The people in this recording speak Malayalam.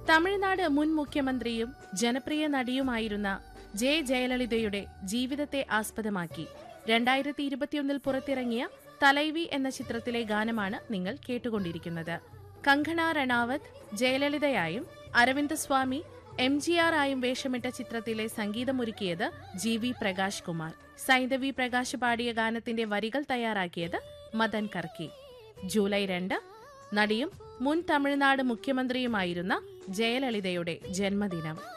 തമിഴ്നാട് മുൻ മുഖ്യമന്ത്രിയും ജനപ്രിയ നടിയുമായിരുന്ന ജെ ജയലളിതയുടെ ജീവിതത്തെ ആസ്പദമാക്കി രണ്ടായിരത്തി ഇരുപത്തിയൊന്നിൽ പുറത്തിറങ്ങിയ തലൈവി എന്ന ചിത്രത്തിലെ ഗാനമാണ് നിങ്ങൾ കേട്ടുകൊണ്ടിരിക്കുന്നത് കങ്കണ റണാവത്ത് ജയലളിതയായും Arvind Swamy M G R ആയും വേഷമിട്ട ചിത്രത്തിലെ സംഗീതമൊരുക്കിയത് ജി വി പ്രകാശ് കുമാർ സൈന്ധവി പ്രകാശ് പാടിയ ഗാനത്തിന്റെ വരികൾ തയ്യാറാക്കിയത് മദൻ കർക്കി ജൂലൈ രണ്ട് നടിയും മുൻ തമിഴ്നാട് മുഖ്യമന്ത്രിയുമായിരുന്ന ജയലളിതയുടെ ജന്മദിനം